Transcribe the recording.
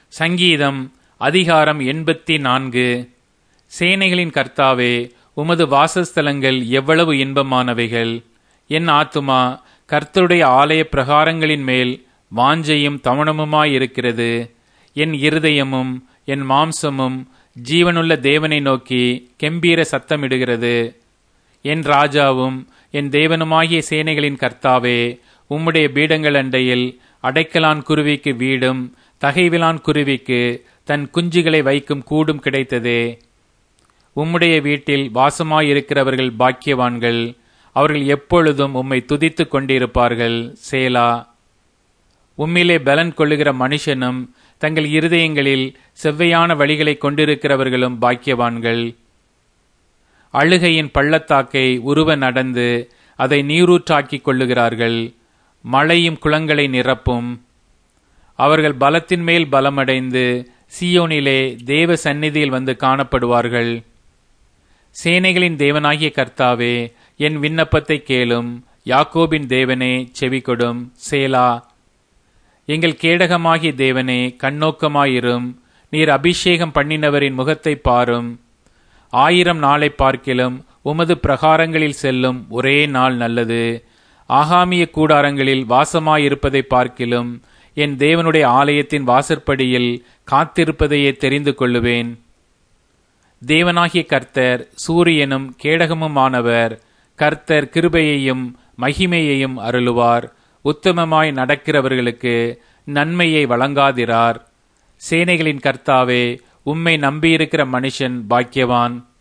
சங்கீதம் அதிகாரம் எண்பத்தி நான்கு சேனைகளின் கர்த்தாவே உமது வாசஸ்தலங்கள் எவ்வளவு இன்பமானவைகள் என் ஆத்துமா கர்த்தருடைய ஆலய பிரகாரங்களின் மேல் வாஞ்சையும் தவணமுமாயிருக்கிறது என் இருதயமும் என் மாம்சமும் ஜீவனுள்ள தேவனை நோக்கி கெம்பீர சத்தமிடுகிறது என் ராஜாவும் என் தேவனுமாகிய சேனைகளின் கர்த்தாவே உம்முடைய பீடங்கள் அண்டையில் அடைக்கலான் குருவிக்கு வீடும் தகைவிலான் குருவிக்கு தன் குஞ்சுகளை வைக்கும் கூடும் கிடைத்ததே உம்முடைய வீட்டில் வாசமாயிருக்கிறவர்கள் பாக்கியவான்கள் அவர்கள் எப்பொழுதும் உம்மை துதித்துக் கொண்டிருப்பார்கள் சேலா உம்மிலே பலன் கொள்ளுகிற மனுஷனும் தங்கள் இருதயங்களில் செவ்வையான வழிகளை கொண்டிருக்கிறவர்களும் பாக்கியவான்கள் அழுகையின் பள்ளத்தாக்கை உருவ நடந்து அதை நீரூற்றாக்கிக் கொள்ளுகிறார்கள் மழையும் குளங்களை நிரப்பும் அவர்கள் பலத்தின் மேல் பலமடைந்து சியோனிலே தேவ சந்நிதியில் வந்து காணப்படுவார்கள் சேனைகளின் தேவனாகிய கர்த்தாவே என் விண்ணப்பத்தை கேளும் யாக்கோபின் தேவனே செவிகொடும் சேலா எங்கள் கேடகமாகிய தேவனே கண்ணோக்கமாயிரும் நீர் அபிஷேகம் பண்ணினவரின் முகத்தை பாரும் ஆயிரம் நாளை பார்க்கிலும் உமது பிரகாரங்களில் செல்லும் ஒரே நாள் நல்லது ஆகாமிய கூடாரங்களில் வாசமாயிருப்பதை பார்க்கிலும் என் தேவனுடைய ஆலயத்தின் வாசற்படியில் காத்திருப்பதையே தெரிந்து கொள்ளுவேன் தேவனாகிய கர்த்தர் சூரியனும் கேடகமுமானவர் கர்த்தர் கிருபையையும் மகிமையையும் அருளுவார் உத்தமமாய் நடக்கிறவர்களுக்கு நன்மையை வழங்காதிரார் சேனைகளின் கர்த்தாவே உம்மை நம்பியிருக்கிற மனுஷன் பாக்கியவான்